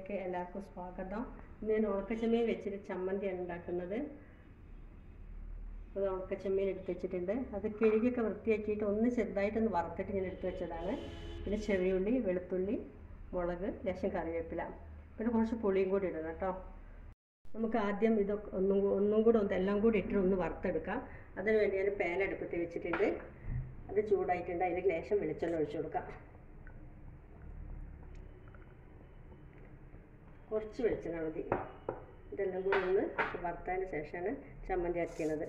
വീഡിയോയിലേക്ക് എല്ലാവർക്കും സ്വാഗതം ഇന്ന് ഞാൻ ഉണക്കച്ചെമ്മീൻ വെച്ചിട്ട് ചമ്മന്തിയാണ് ഉണ്ടാക്കുന്നത് അത് ഉണക്കച്ചെമ്മീൻ എടുത്ത് വെച്ചിട്ടുണ്ട് അത് കിഴുകിയൊക്കെ വൃത്തിയാക്കിയിട്ട് ഒന്ന് ചെറുതായിട്ടൊന്ന് വറുത്തിട്ട് ഞാൻ എടുത്ത് വെച്ചതാണ് പിന്നെ ചെറിയുള്ളി വെളുത്തുള്ളി മുളക് ലേശം കറിവേപ്പില പിന്നെ കുറച്ച് പുളിയും കൂടി ഇടണം കേട്ടോ നമുക്ക് ആദ്യം ഇതൊക്കെ ഒന്നും കൂ- ഒന്നും കൂടെ ഒന്ന് എല്ലാം കൂടി ഇട്ടിട്ട് ഒന്ന് വറുത്തെടുക്കാം അതിന് വേണ്ടി ഞാൻ പാൻ അടുപ്പത്ത് വെച്ചിട്ടുണ്ട് അത് ചൂടായിട്ടുണ്ട് അതിൽ ലേശം വെളിച്ചെണ്ണ ഒഴിച്ചു കൊടുക്കാം കുറച്ച് വെളിച്ചെണ്ണ മതി ഇതെല്ലാം കൂടി ഒന്ന് വറുത്തതിന് ശേഷമാണ് ചമ്മന്തി അരയ്ക്കുന്നത്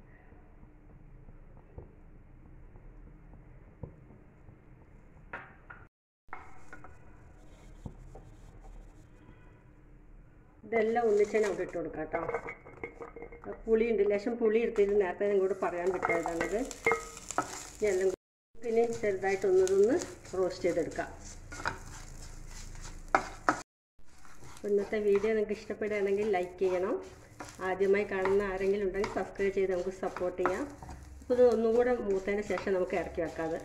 ഇതെല്ലാം ഒന്നിച്ചാണ് അവിടെ ഇട്ട് കൊടുക്കാം കേട്ടോ പുളി ഉണ്ട് ലേശം പുളി എടുത്തിട്ട് നേരത്തെ നിങ്ങളോട് പറയാൻ പറ്റാതാണിത് എല്ലാം പിന്നെ ചെറുതായിട്ട് ഒന്നതൊന്ന് റോസ്റ്റ് ചെയ്തെടുക്കാം അപ്പോൾ ഇന്നത്തെ വീഡിയോ നിങ്ങൾക്ക് ഇഷ്ടപ്പെടുകയാണെങ്കിൽ ലൈക്ക് ചെയ്യണം ആദ്യമായി കാണുന്ന ആരെങ്കിലും ഉണ്ടെങ്കിൽ സബ്സ്ക്രൈബ് ചെയ്ത് നമുക്ക് സപ്പോർട്ട് ചെയ്യാം അപ്പോൾ ഇത് ഒന്നും കൂടെ മൂത്തതിന് ശേഷം നമുക്ക് ഇറക്കി വെക്കാം അത്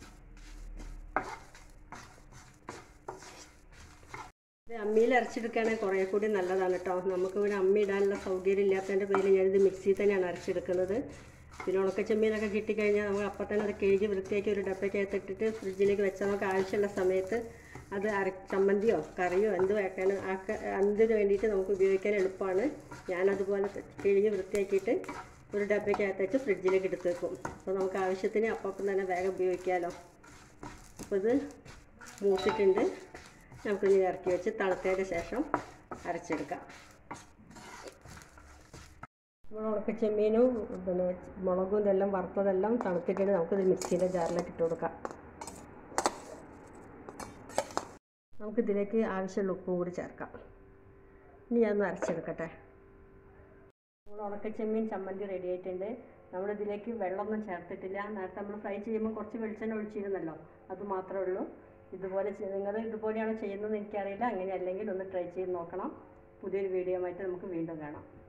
ഇത് അമ്മിയിൽ അരച്ചെടുക്കുകയാണെങ്കിൽ കുറേ കൂടി നല്ലതാണ് കേട്ടോ നമുക്ക് ഇവിടെ അമ്മി ഇടാനുള്ള സൗകര്യം ഇല്ലാത്തതിൻ്റെ പേരിൽ ഞാനിത് മിക്സിയിൽ തന്നെയാണ് അരച്ചെടുക്കുന്നത് പിന്നെ ഉണക്കച്ചെമ്മീനൊക്കെ കിട്ടിക്കഴിഞ്ഞാൽ നമ്മൾ അപ്പം തന്നെ അത് കഴുകി വൃത്തിയാക്കി ഒരു ഡപ്പയ്ക്കകത്ത് ഇട്ടിട്ട് ഫ്രിഡ്ജിലേക്ക് വെച്ചാൽ നമുക്ക് ആവശ്യമുള്ള സമയത്ത് അത് അര ചമ്മന്തിയോ കറിയോ എന്ത് വെക്കാൻ ആക്ക എന്തിനു വേണ്ടിയിട്ട് നമുക്ക് ഉപയോഗിക്കാൻ എളുപ്പമാണ് ഞാനതുപോലെ കഴുകി വൃത്തിയാക്കിയിട്ട് ഒരു ഡപ്പയ്ക്കകത്ത് വെച്ച് ഫ്രിഡ്ജിലേക്ക് എടുത്ത് വെക്കും അപ്പോൾ നമുക്ക് ആവശ്യത്തിന് അപ്പം തന്നെ വേഗം ഉപയോഗിക്കാമല്ലോ അപ്പോൾ ഇത് മൂത്തിട്ടുണ്ട് നമുക്കിനി ഇറക്കി വെച്ച് തണുത്തതിന് ശേഷം അരച്ചെടുക്കാം നമ്മൾ ഉണക്ക ചെമ്മീനും പിന്നെ മുളകും ഇതെല്ലാം വറുത്തതെല്ലാം തണുത്തിട്ടുണ്ട് നമുക്കിത് മിക്സിയുടെ ജാറിലേക്ക് ഇട്ട് കൊടുക്കാം നമുക്കിതിലേക്ക് ആവശ്യമുള്ള ഉപ്പും കൂടി ചേർക്കാം ഇനി ഞാനൊന്ന് അരച്ചെടുക്കട്ടെ നമ്മൾ ഉണക്ക ചെമ്മീൻ ചമ്മന്തി റെഡി ആയിട്ടുണ്ട് നമ്മളിതിലേക്ക് വെള്ളമൊന്നും ചേർത്തിട്ടില്ല നേരത്തെ നമ്മൾ ഫ്രൈ ചെയ്യുമ്പോൾ കുറച്ച് വെളിച്ചെണ്ണ ഒഴിച്ചിരുന്നല്ലോ അത് മാത്രമേ ഉള്ളൂ ഇതുപോലെ നിങ്ങൾ ഇതുപോലെയാണ് ചെയ്യുന്നതെന്ന് എനിക്കറിയില്ല അങ്ങനെ അല്ലെങ്കിൽ ഒന്ന് ട്രൈ ചെയ്ത് നോക്കണം പുതിയൊരു വീഡിയോ ആയിട്ട് നമുക്ക് വീണ്ടും കാണാം